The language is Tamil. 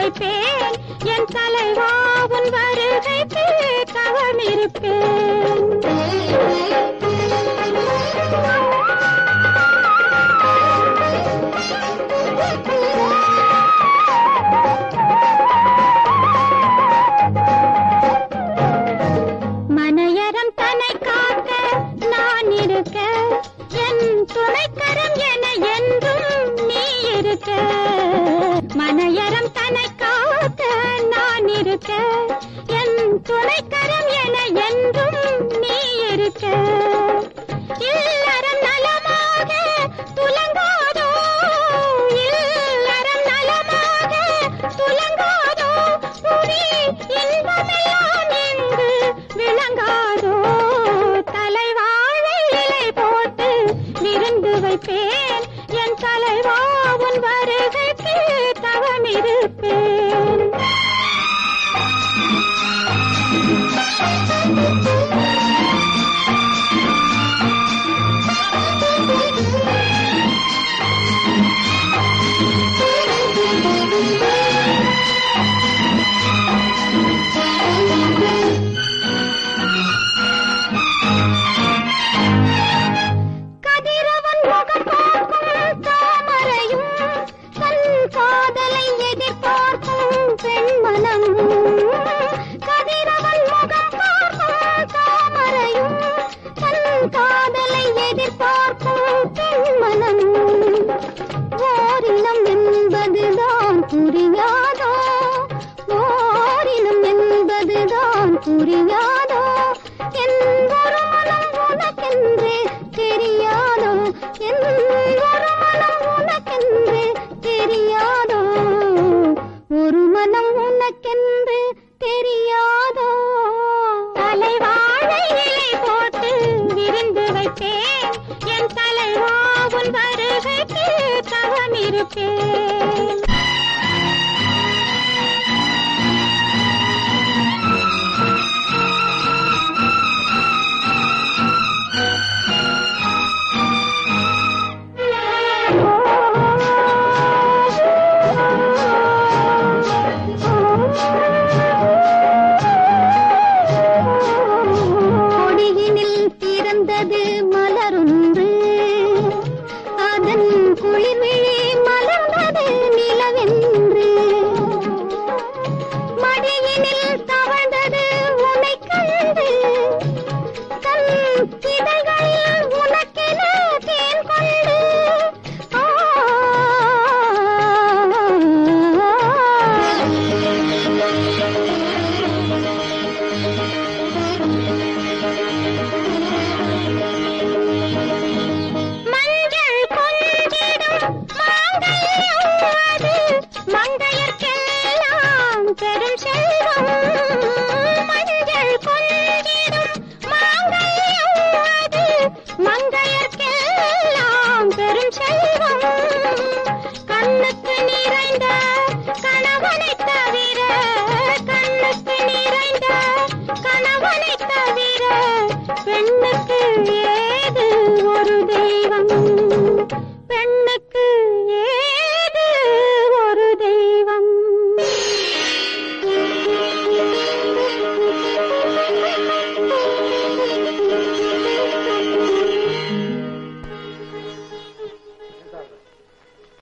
வைப்பேன் என் தலைவா உன் வருகைக்கு தவமிருப்பேன் மனையறம் தன்னை காக்க நான் இருக்க என் துணைக்கரம் என என்றும் நீ இருக்க மனையறம் தன்னை காக்க நான் இருக்க என் துணைக்கரம் என என்றும் நீ இருக்க இல்லறம் நலமாக துலங்காதோ இல்லறம் நலமாக துலங்காதோ புரி இன்பமெல்லாம் எங்கு விளங்காதோ தலைவாழை இலை போட்டு விருந்து வைப்பேன் என் தலைவா உன் வருகைக்கு தவமிருப்பேன் கதிரவன் முகம் பார்க்கும் தாமரையும் தன் காதலை எதிர்பார்க்கும் பெண்மனம் கதிரவன் முகம் பார்க்கும் தாமரையும் தன் காதலை எதிர்பார்க்கும் பெண்மனம் ஓரினம் என்பதுதான் புரியாதோ ஓரினம் என்பதுதான் புரியாதோ